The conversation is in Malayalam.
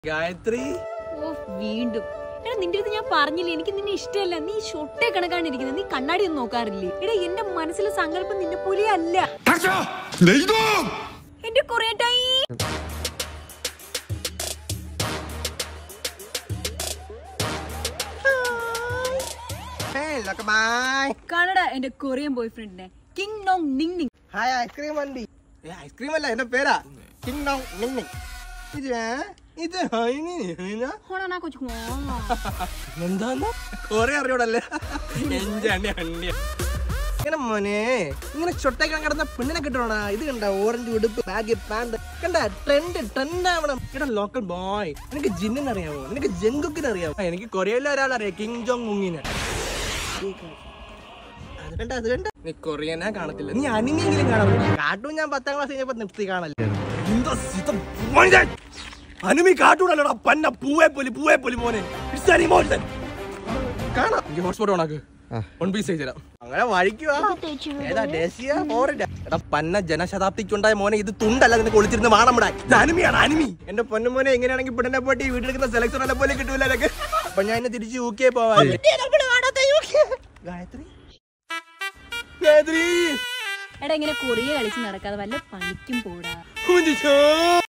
ഗായത്രി ഓ വീണ്ടും എടാ നിന്റെ അടുത്ത് ഞാൻ പറഞ്ഞില്ലേ എനിക്ക് നിന്നെ ഇഷ്ടമല്ല നീ ഷൊട്ടേ കണക്കാണ്ടിരിക്കുന്നത് നീ കണ്ണാടി ഒന്നും നോക്കാറില്ലേ എടാ എന്റെ മനസ്സിലെ സങ്കല്പം നിന്നെ പോലെ അല്ല എന്റെ കൊറേട്ടായി ബായ് കാണടാ എന്റെ കൊറിയൻ ബോയ് ഫ്രണ്ടിനെ കിങ് നോങ് നിങ് നിങ് ഹായ് ഐസ്ക്രീം വണ്ടി ഐസ്ക്രീം അല്ല എന്റെ പേരാ കിങ് ഡോങ് നിങ് നിങ് ഇത് ഏ? ഇത് ഹൈനി ഹൈന? ഹോണാ കൊച്ചു എന്താന്ന് കൊറേ അറിയോടല്ലേ എന്റെ അണ്ണി അണ്ണിയ ഇങ്ങനെ മോനെ ഇങ്ങനെ ചൊട്ടേക്കാൻ കിടന്ന പെണ്ണിനെ കിട്ടണ ഇത് കണ്ട ഓറഞ്ച് ഉടുപ്പ് ബാഗ് പാന്റ് കണ്ട ട്രെൻഡ് ട്രെൻഡ് ആവണം ഇവിടെ ലോക്കൽ ബോയ് നിനക്ക് ജിന്നിനെ അറിയാമോ നിനക്ക് ജങ്കുക്കിനെ അറിയാമോ ആ, എനിക്ക് കൊറിയയിലെ ഒരാളറിയാം കിങ് ജോങ് മുങ്ങിനെ അത് കണ്ട അത് കണ്ട നീ കൊറിയനെ കാണത്തില്ല നീ അനിമെങ്കിലും കാണാൻ കാർട്ടൂൺ ഞാൻ പത്താം ക്ലാസ് കഴിഞ്ഞപ്പോ നിർത്തി കാണല്ലേ എന്താ സിതം മോനെ അനുമി കാട്ടൂടല്ലോടാ പന്ന പൂവേ പൊലി പൂവേ പൊലി മോനെ ഇറ്റ്സ് ആൻ ഇമോഷൻ കാണാം എനിക്ക് ഹോട്ട്സ്പോട്ട് ഓണാക്ക് വൺ പീസ് അയച്ചു തരാം അങ്ങനെ വഴിക്കുവാ ഏതാ ദേശീയ ഫോറിന്റെ എടാ പന്ന ജനശതാബ്ദിക്കുണ്ടായ മോനെ ഇത് തുണ്ടല്ല നിനക്ക് ഒളിച്ചിരുന്ന് വാണമിടാ ഇത് അനിമിയാണ് അനിമി എന്റെ പൊന്നു മോനെ എങ്ങനെയാണെങ്കിൽ പെണ്ണിനെ പോയിട്ട് ഈ വീട്ടിലെടുക്കുന്ന സെലക്ഷൻ അല്ല പോലെ കിട്ടൂല എനിക്ക് അപ്പൊ ഞാൻ ഇന്ന് തിരിച്ച് യു കെ പോവാ ഗായത്രി ഗായത്രി എടാ ഇങ്ങനെ കൊറിയ കളിച്ച് നടക്കാതെ വല്ല പണിക്കും പോടാ കുഞ്ഞിച്ചോ